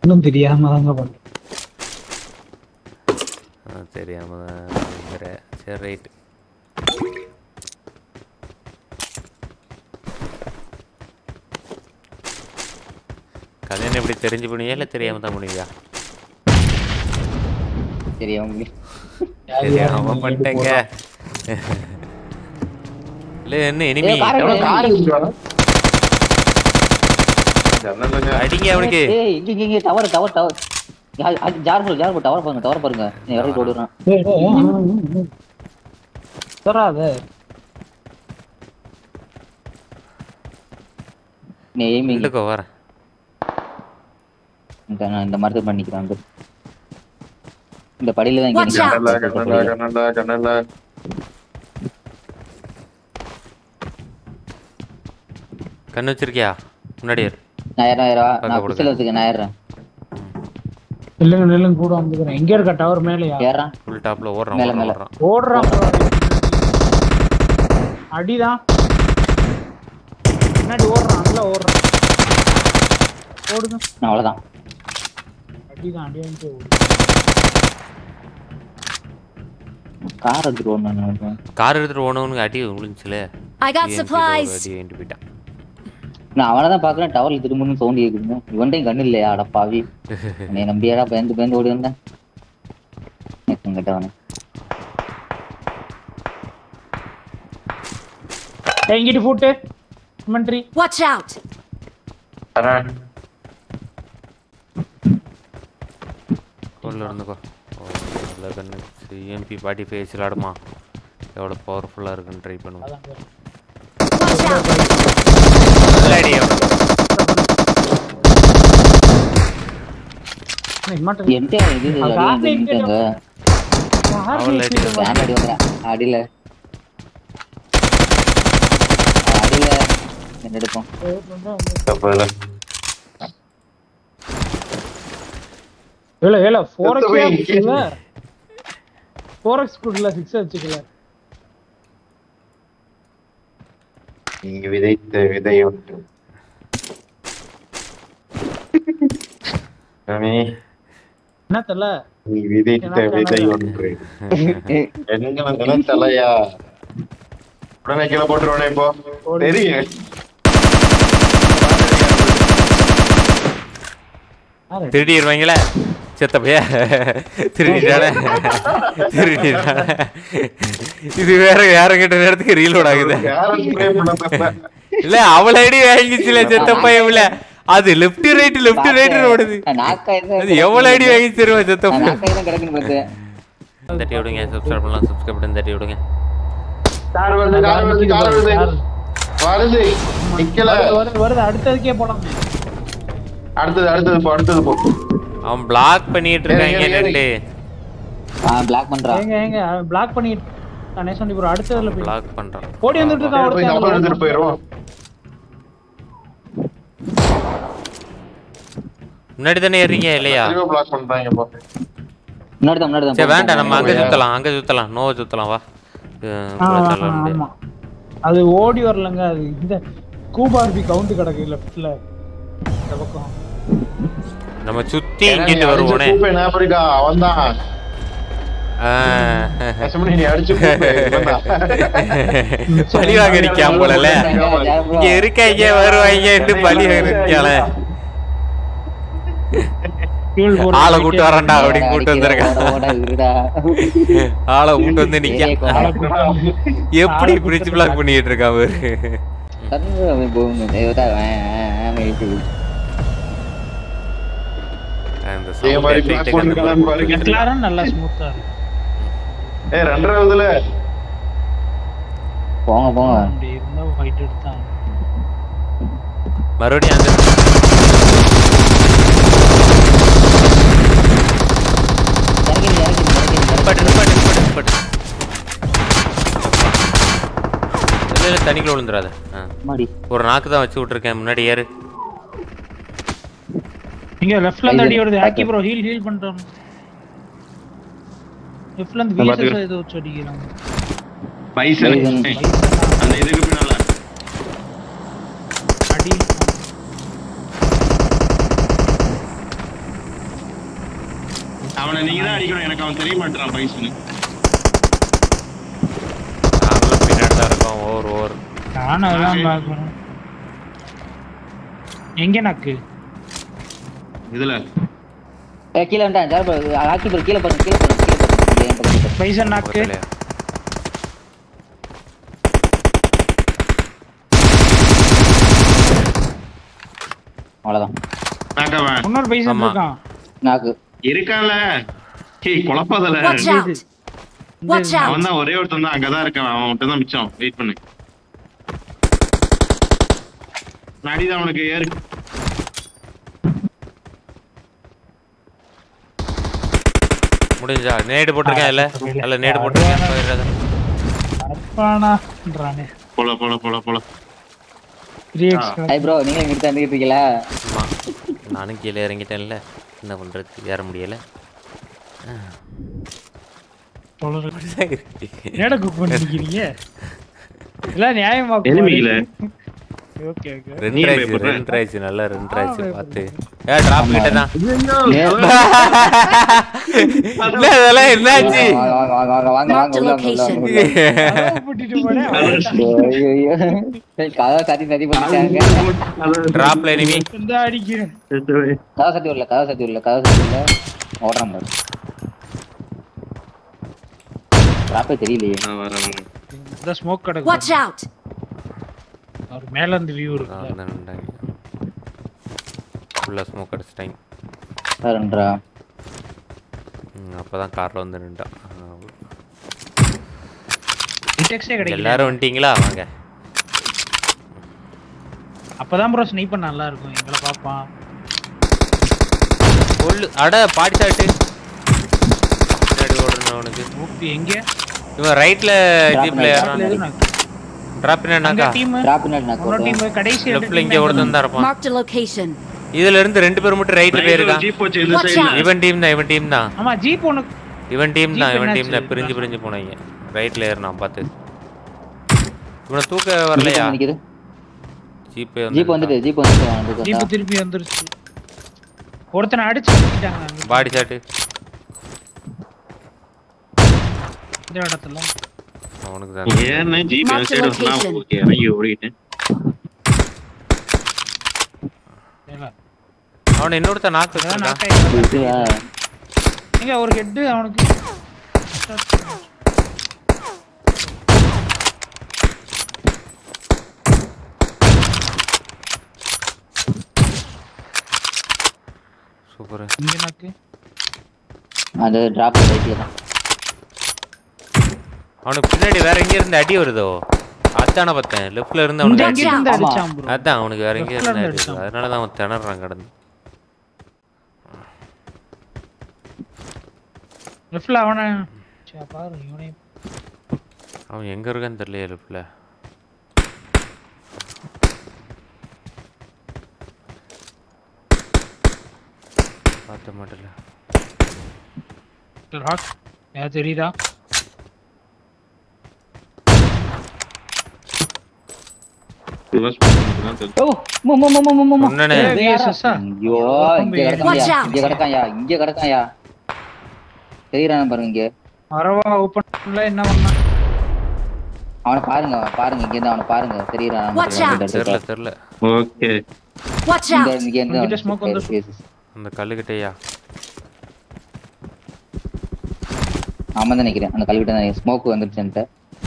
இன்னும் தெரியாம தாங்க பண்ண ஆ, தெரியாம தான் இருக்கிற சரி ரைட் கல்யாணம் எப்படி தெரிஞ்சு பண்ணியா இல்லை தெரியாம தான் பண்ணுவியா சரி அவங்களுக்கு தெரியாம பண்ணிட்டேங்க இல்லை என்ன இனிமே ஏய், காரை எவ்வளவு கார் இருக்கு ஜன்னல் கொஞ்சம் அடிங்க அவனுக்கு ஏய் இங்க இங்க, இங்க டவர் டவர் டவர் ஜார் போடு ஜார் போடு டவர் பாருங்க டவர் பாருங்க நீ இறங்கி ஓடுறான் தராத நீ எய்மிங் இல்லைக்கோ வரேன் இந்த நான் இந்த மரத்தை பண்ணிக்கிறேன் வந்து இந்த படியில தான் Watch இங்க out. ஜன்னல்ல நிக்கிறேன். ஜன்னல்ல ஜன்னல்ல ஜன்னல்ல கண்ணு வச்சிருக்கியா முன்னாடி இரு. நான் ஏறேன் ஏறா பக்கம் நான் கொடுங்க. பிஸ்டல் வச்சுக்க நான் ஏறேன் இல்லைங்க நில்லுங்க கூட வந்துக்கிறேன் எங்க இருக்க டவர் மேலயா ஏறான் ஃபுல் டாப்ல ஓடுறான் மேல, ஓடுறான், மேல. ஓடுறான் ஓடுறான் அடிதான் முன்னாடி ஓடுறான் நல்லா ஓடுறான் ஓடுங்க நான் அவ்வளவுதான் அடிதான் அடி வாங்கிட்டு ஓடு கார் எடுத்துட்டு ஓடணும் நினைக்கிறேன் கார் எடுத்துட்டு ஓனவனுக்கு அடி விழுந்துச்சுல I got supplies. அடி வாங்கிட்டு போயிட்டான் நான் அவனை தான் பாக்குறேன் டவர்ல திரும்பணும் சவுண்ட் கேக்குது இவன்டையும் கண்ணு இல்லையா அட பாவி நீ நம்பியாடா பயந்து பயந்து ஓடி வந்தேன் கிட்ட அவனை ஏய், இங்கிட்டு ஃபுட்டு இன்வென்ட்ரி Watch out! வரேன். உள்ள இருந்துக்கோ ஓ, நல்ல கண்ணு சிஎம்பி ஃபார்ட்டி ஃபைவ் விளாடுமா எவ்வளோ பவர்ஃபுல்லாக இருக்குன்னு ட்ரை பண்ணுவோம் அதான் பாரு. Watch out! நல்ல அடி அவனுக்கு. ஏய், இன்வென்ட்ரி. என்கிட்ட இது அது அடி ஆர்மி நின்னுட்டாங்க. அவன் அடி ஃபேன் அடி வந்துடா அடியில அடியில என்ன எடுப்போம் தப்பு இல்ல. இல்ல இல்ல ஃபோர் செத்து போய் எக்ஸ் இல்ல ஃபோர் எக்ஸ் குட்ல சிக்ஸ் வச்சுக்கல நீங்க விதைத்த விதை ஒன்று ரவி, என்ன தெரியல நீ விதைத்த விதை ஒன்று எங்க நினைச்சலையா உடனே கீழே போட்டுருவானே இப்போ தெரியும் யாரு? திருடிடுவாங்களே செத்த பைய திருடிட்டானே திருடிட்டானே இது வேற யார கிட்ட நேரத்துக்கு ரீலோட் ஆகுது யாரும் spray பண்ண தெரியல. இல்ல அவள அடி வாங்கிச்சுல செத்த பையன் இல்ல அது லெஃப்ட் ரைட் லெஃப்ட் ரைட் ஓடுது நாக்காய் தான் அது எவ்வளவு அடி வாங்கி தருவா செத்த நான் பையன் நாக்காய் தான் கிடக்குன்னு பார்த்தேன் தட்டி விடுங்க சப்ஸ்கிரைப் பண்ணலாம் சப்ஸ்கிரைப் பண்ணி தட்டி விடுங்க கார் வருது கார் வருது கார் வருது யாரு? வருது நிக்கல வருது, வருது வருது அடுத்ததுக்கே போலாம் அடுத்தது அடுத்தது போ அடுத்தது போ அவன் பிளாக் பண்ணிட்டு இருக்காங்க ஏறு, ஏறு, ரெண்டு ஆ பிளாக் பண்றான் ஏங்க ஏங்க பிளாக் பண்ணிட்டு நானே சொல்லி ப்ரோ அடுத்ததுல போய் பிளாக் பண்றான் ஓடி வந்துட்டு இருக்கான் போய் இந்த அப்புறம் எடுத்துட்டு ஒருத்தன் போயிரும் முன்னாடி தானே ஏறீங்க இல்லையா திரும்ப பிளாக் பண்றாங்க இப்போ முன்னாடி தான் முன்னாடி தான் சரி வேண்டாம் நம்ம அங்க போயா? சுத்தலாம் அங்க சுத்தலாம் நோவ சுத்தலாம் வா அஹ் ஆ, பிரச்சனை ஆ, இல்லை. ஆமா அது ஓடி வரலங்க அது இந்த கூபார்பி கவுண்ட் கிடக்கு லெஃப்ட்ல இந்த பக்கம் நம்ம சுத்தி இங்கிட்டு வருவோனே ஆப்பிரிக்கா அவன் தான் ஆஹ். நீ அடிச்சு கூப்பிடு, இவன்தான். பழி வாங்க நிக்காம போலல இங்க இருக்காங்க வருவாங்க பழி வாங்க நிக்கால fuel போடுற ஆளை கூட்டு வரேன்டா அப்படின்னு கூட்டு ஓட, வந்திருக்கான் ஓட, இருடா. ஆளை கூட்டு வந்து நிக்க ஆளை கூட்டு எப்படி பிரிச்சு பிளாக் பண்ணிட்டு இருக்கான் அவரு கண்ணு அவன் போகுங்க. தேவதா, அவன், அவன் இருக்குது. அந்த இதே sound மாதிரி effect black கண்டு பண்ணிருக்கான்னு பாருங்க. மெக்லாரன் நல்லா ஸ்மூத்தா இருக்கு ஏய் ரெண்டாவதுல போங்க போங்க அப்படி இருந்தா ஃபைட் எடுத்தான் மறுபடியும் அந்த இறங்கிடு, இறங்கிடு, இறங்கிடு, இறங்கிடு. நிப்பாட்டு நிப்பாட்டு நிப்பாட்டு நிப்பாட்டு இல்ல இல்ல தண்ணிக்குள்ள விழுந்துடாத ஆ. மாடி. ஒரு நாக்கு தான் வச்சு விட்டுருக்கேன் முன்னாடி ஏறு இங்க லெஃப்ட்ல இருந்து அடி வருது ஆக்கி ப்ரோ ஹீல் ஹீல் பண்றோம் லெஃப்ட்ல இருந்து நான் வீசஸ் பாத்துக்கிறேன். ஏதோ வச்சு அடிக்கிறாங்க பைசன் பைசன். அந்த இதுக்கு பின்னால அடி அவனை நீங்க தான் அடிக்கணும் எனக்கு அவன் தெரிய மாட்டான் பைசனு நாங்களும் பின்னாடி தான் இருக்கோம் ஓவர் ஓவர் நானும் அதான் பார்க்கணும் எங்க நாக்கு இதுல ஏ கீழே வந்துட்டான் ஜார் ப்ரோ ஹாக்கி ப்ரோ கீழே பாருங்க கீழே பாருங்க கீழே பாருங்க இங்க என் பக்கத்துல பாருங்க. பைசன் நாக்கு பக்கத்துலயே அவ்வளவுதான் நாக்கவன் இன்னொரு பைசன் ஆமா. இருக்கான் நாக்கு இருக்கான்ல ஏய் குழப்பாதல Watch out! Watch out! அவன் தான் ஒரே ஒருத்தன் தான் அங்கதான் இருக்கான் அவன் மட்டும் தான் மிச்சம் வெயிட் பண்ணு நடிதான் அவனுக்கு ஏறு முடிஞ்சா நேடு போட்டிருக்கேன் இல்ல இல்ல நேடு போட்டிருக்கேன் போயிடாத. அப்பானான்றானே போல போல போல போல த்ரீ எக்ஸ் ஹை ப்ரோ நீங்க இங்க தான் இருக்கீங்களா ஆமா நானும் கீழே இறங்கிட்டேன்ல என்ன பண்றது ஏற முடியல என்னடா குக் பண்ணிக்கிறீங்க எல்லாம் நியாயமா Enemy இல்ல. ஓகே ஓகே ரெண்டு நீ ஆயிடுச்சு பயப்படுற? ரெண்டு ஆயிடுச்சு நல்லா ரெண்டு ஆயிடுச்சு பார்த்து ஏ டிராப் கிட்ட தான் இல்ல அதெல்லாம் என்னாச்சு வாங்க வாங்க வாங்க வாங்க வாங்க வாங்க உள்ள வாங்க, உள்ள வாங்க, உள்ள வாங்க. கூட்டிட்டு போனேன் ஐயோ, ஐயோ. கதவை சாத்தி சதி பண்ணிட்டாங்க டிராப்ல எனிமி இந்த அடிக்கிறேன் கதவை சாத்தி வரல கதவை சாத்தி வரல கதவை சாத்தி வரல ஓடுறான் பாரு டிராப்பே தெரியலையே இந்த ஸ்மோக் Watch கிடக்கு out! அவர் மேல இருந்து வியூ இருக்கு ஃபுல்லா ஸ்மோக் அடிச்சிட்டாங்க வேறன்றா ம், அப்பதான் கார்ல வந்து நின்றான் டிடெக்ஸே கிடைக்கல எல்லாரும் வந்துட்டீங்களா வாங்க அப்பதான் ப்ரோ ஸ்னைப்பர் நல்லா இருக்கும் எங்களை பாப்பான் கொள்ளு அட பாடி சாட்டு பின்னாடி ஓடுறேன் அவனுக்கு ஓபி எங்க இவன் ரைட்ல ஜீப்ல Drop ஏறான் டிராப் அங்க என்னக்கா டீம் டிராப் பின்னாடி நான் இன்னொரு போடுறேன் டீம் கடைசி லெஃப்ட்ல இங்க ஒருத்தன் தான் இருப்பான் Marked a location. இதுல இருந்து ரெண்டு பேர் மட்டும் ரைட்ல போயிருக்கான் ஜீப் வச்சு இந்த Watch சைடுல out. இவன் டீம் தான் இவன் டீம் தான் ஆமா ஜீப் உனக்கு இவன் டீம் தான் Jeep இவன் டீம் தான் என்னாச்சு? பிரிஞ்சு பிரிஞ்சு போனாங்க ரைட்ல ஏறினான் பார்த்து இவனை தூக்க வரலையா நிக்குது ஜீப் ஜீப் வந்துட்டு ஜீப் வந்துட்டு வந்துட்டு ஜீப் திருப்பி வந்துருச்சு ஒருத்தனை அடிச்சு நிறுத்திட்டாங்க அங்க பாடி சாட்டு இந்த இடத்துல அவனுக்கு தான் ஏன்னா ஜீப் Mark அந்த the சைடு வந்தா location. ஓகே இறங்கி ஓடிட்டேன் ஏல, அவன் இன்னொருத்த நாக்கு அதான் வச்சிருக்கான். knock ஆயிட்டான். ஆ. எங்க ஒரு ஹெட் அவனுக்கு சூப்பர் இங்க நாக்கு அது டிராப் ரைட்ல தான் அவனுக்கு பின்னாடி வேற எங்க இருந்து அடி வருதோ அதான பார்த்தேன் லெஃப்ட்ல இருந்து இந்த அவனுக்கு அங்க அடி இருந்து ஆமா. அடிச்சான் ப்ரோ அதான் அவனுக்கு வேற எங்க Left ல இருந்து இருந்து அடி அடிச்சான். அதனால தான் அவன் திணறான் கடந்து லெஃப்ட்ல அவனை சே, பாரு இவனே அவன் எங்க இருக்கான்னு தெரியலையே லெஃப்ட்ல பார்த்த மாட்டல ராக் யார் தெரியுதா ரிவர்ஸ் பண்ணிட்டு தெரியும் ஓ மோ மோ மோ மோ மோ மோ சொன்னனே. ஏய், VSS ஆ? ஐயோ இங்க Watch கிடக்காயா out. இங்க கிடக்காயா இங்க கிடக்காயா தெரியுறான பாருங்க இங்க வரவா ஓபன்ல என்ன பண்ணா அவனை பாருங்க அவனை பாருங்க இங்க இருந்து அவனை பாருங்க தெரியுறான் Watch out. தெரியல தெரியல ஓகே Watch இங்க out! இங்க இருந்து உங்ககிட்ட smoke அவன் வந்துருச்சு. yes, yes. அந்த கல்லுக்கிட்டயா ஆமா தான் நினைக்கிறேன் அந்த கல்விட்ட தான் ஸ்மோக் வந்துருச்சுன்ட்டு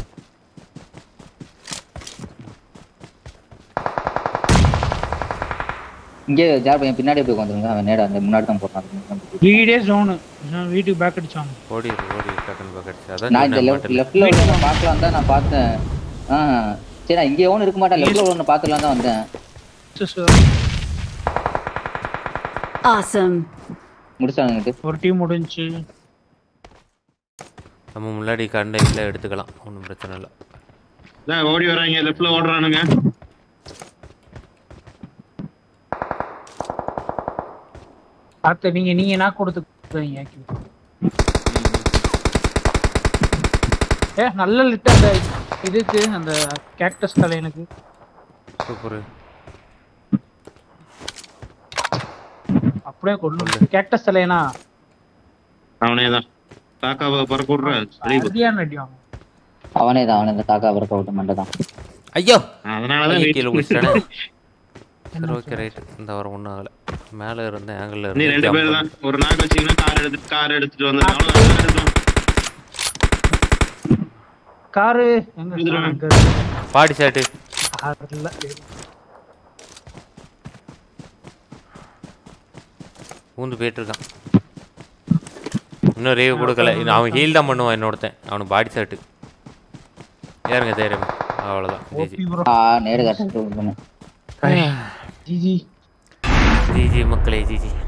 இங்கே ஜார் பையன் பின்னாடி போய் வந்துருங்க அவன் நேரா அந்த முன்னாடி தான் போறான் வீடே ஜோனு வீட்டுக்கு பேக் அடிச்சாங்க ஓடி ஓடி டக்குன்னு பக்கடிச்சு நான் இந்த அதான் லெஃப்ட் சொன்னேன் லெஃப்ட்ல ஒன்று பார்க்கலாம் தான் நான் பார்த்தேன் ஆ சரி நான் இங்கே ஒன்று இருக்க மாட்டேன் லெஃப்ட்ல ஒன்று பார்த்துலாம் தான் வந்தேன் Awesome. முடிச்சானுங்கிட்டு ஒரு டீம் முடிஞ்சு நம்ம முன்னாடி கண்ட இல்லை எடுத்துக்கலாம் ஒன்றும் பிரச்சனை இல்லை இதான் ஓடி வராங்க லெஃப்ட்ல ஓடுறானுங்க பார்த்து நீங்க நீங்க என்ன கொடுத்துருக்கீங்க ஏ நல்ல லிட் அந்த இதுக்கு அந்த கேக்டஸ் தலையனுக்கு சூப்பர் அப்படியே கொண்டு கேக்டஸ் தலையனா அவனே தான் காக்காவை பறக்க விடுற வெளியே போ. சரியான அடி வாங்க அவனே தான் அவனே தான் காக்கா பறக்க விட்டு மண்டை தான் ஐயோ அதனாலதான் ஐயோ, wait கீழே பண்ணி- குடிச்சிட்டானே சரி ஓகே ரைட் இந்த வர ஒன்றும் ஆகல மேலே இருந்த ஆங்கிள் நீ ரெண்டு பேர் தான் ஒரு நாக்கு வச்சீங்கன்னா கார் எடுத்துட்டு கார் எடுத்துட்டு வந்து அவ்வளவுதான் car எடுத்துட்டு வா. காரு எங்க இதுல. பாடி ஷாட்டு கார் இல்ல பூந்து போயிட்டு இருக்கான் இன்னும் ரேவ் கொடுக்கல இது அவன் ஹீல் தான் பண்ணுவான் என்னோடத்தன் அவனுக்கு பாடி ஷாட்டு ஏறுங்க தைரியம் அவ்வளோதான் ஜிஜி ஓபி ப்ரோ ஆ நேரு கட்ட ஜிஜி ஜிஜி மக்களே ஜிஜி